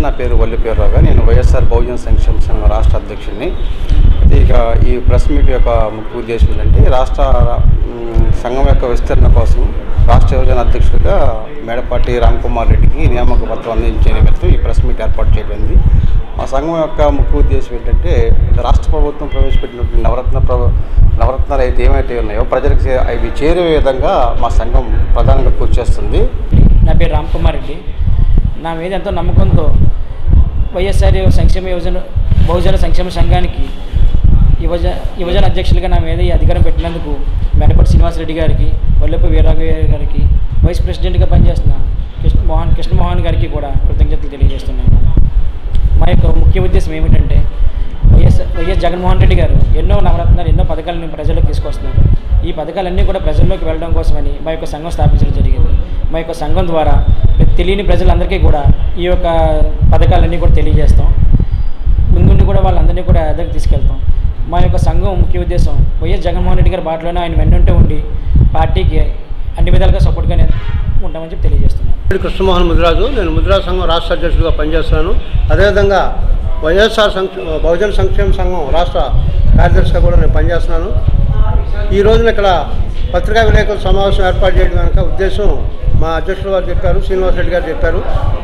నా పేరు వల్లిపేరురావు నేను వైఎస్ఆర్ బహుజన సంక్షేమ సంఘం రాష్ట్ర అధ్యక్షుడిని అయితే ఇక ఈ ప్రెస్ మీట్ యొక్క ముఖ్య ఉద్దేశం ఏంటంటే రాష్ట్ర మ్, సంఘం యొక్క విస్తరణ కోసం రాష్ట్ర యువజన అధ్యక్షుడిగా మేడపాటి రామ్కుమార్ రెడ్డికి నియామక పత్రం అందించే నిమిత్తం ఈ ప్రెస్ మీట్ ఏర్పాటు చేయబడింది మా సంఘం యొక్క ముఖ్య ఉద్దేశం ఏంటంటే రాష్ట్ర ప్రభుత్వం ప్రవేశపెట్టినటువంటి నవరత్న ప్ర నవరత్నాలు అయితే ఏమైతే ఉన్నాయో ప్రజలకు చే- అవి చేరే విధంగా మా సంఘం ప్రధానంగా కృషి చేస్తుంది నా పేరు రామ్ కుమార్ రెడ్డి నా మీద ఎంతో నమ్మకంతో వైఎస్ఆర్ సంక్షేమ యువజన బహుజన సంక్షేమ సంఘానికి యువజ యువజన అధ్యక్షులుగా నా మీద ఈ అధికారం పెట్టినందుకు మెడపటి శ్రీనివాసరెడ్డి గారికి వల్లెప్ప వీరరాఘవయ్య గారికి వైస్ ప్రెసిడెంట్గా పనిచేస్తున్న కృష్ణ మోహన్ కృష్ణమోహన్ గారికి కూడా కృతజ్ఞతలు తెలియజేస్తున్నాను మా యొక్క ముఖ్య ఉద్దేశం ఏమిటంటే వైఎస్ వైఎస్ జగన్మోహన్ రెడ్డి గారు ఎన్నో నవరత్నాలు ఎన్నో పథకాలను ప్రజలకు తీసుకొస్తున్నారు ఈ పథకాలన్నీ కూడా ప్రజల్లోకి వెళ్ళడం కోసమని మా యొక్క సంఘం స్థాపించడం జరిగింది మా యొక్క సంఘం ద్వారా తెలియని ప్రజలందరికీ కూడా ఈ యొక్క పథకాలన్నీ కూడా తెలియజేస్తాం ముందుండి కూడా వాళ్ళందరినీ కూడా ఎదరికి తీసుకెళ్తాం మా యొక్క సంఘం ముఖ్య ఉద్దేశం వైఎస్ జగన్మోహన్ రెడ్డి గారి బాటలోనే ఆయన వెన్నుంటే ఉండి పార్టీకి అన్ని విధాలుగా సపోర్ట్గానే ఉంటామని చెప్పి తెలియజేస్తున్నాను పేరు కృష్ణమోహన్ ముదిరాజు నేను ముదిరాజు సంఘం రాష్ట్ర అధ్యక్షుడిగా పనిచేస్తున్నాను అదేవిధంగా వైఎస్ఆర్ సంక్ష బహుజన సంక్షేమ సంఘం రాష్ట్ర కార్యదర్శిగా కూడా నేను పనిచేస్తున్నాను ఈ రోజున ఇక్కడ పత్రికా విలేకరుల సమావేశం ఏర్పాటు చేయడం వెనక ఉద్దేశం మా అధ్యక్షుడు గారు చెప్పారు శ్రీనివాస్ రెడ్డి గారు చెప్పారు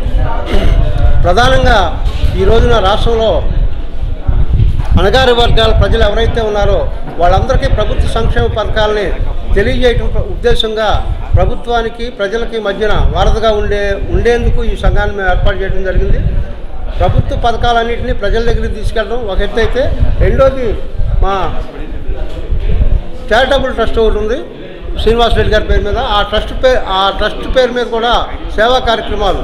ప్రధానంగా ఈ రోజున రాష్ట్రంలో అణగారి వర్గాల ప్రజలు ఎవరైతే ఉన్నారో వాళ్ళందరికీ ప్రభుత్వ సంక్షేమ పథకాలని తెలియజేయటం ప్ర- ఉద్దేశంగా ప్రభుత్వానికి ప్రజలకి మధ్యన వారధిగా ఉండే ఉండేందుకు ఈ సంఘాన్ని మేము ఏర్పాటు చేయడం జరిగింది ప్రభుత్వ పథకాలన్నింటినీ ప్రజల దగ్గరికి తీసుకెళ్ళడం ఒక ఎత్తు అయితే రెండోది మా చారిటబుల్ ట్రస్ట్ ఒకటి ఉంది శ్రీనివాస్ రెడ్డి గారి పేరు మీద ఆ ట్రస్ట్ పేరు ఆ ట్రస్ట్ పేరు మీద కూడా సేవా కార్యక్రమాలు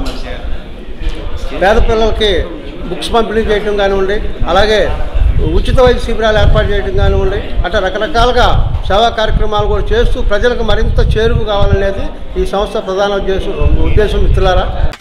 పేద పిల్లలకి బుక్స్ పంపిణీ చేయడం కానివ్వండి అలాగే ఉచిత వైద్య శిబిరాలు ఏర్పాటు చేయడం కానివ్వండి అట్లా రకరకాలుగా సేవా కార్యక్రమాలు కూడా చేస్తూ ప్రజలకు మరింత చేరువు కావాలనేది ఈ సంస్థ ప్రధాన ఉద్దేశం ఉద్దేశం మిత్రులారా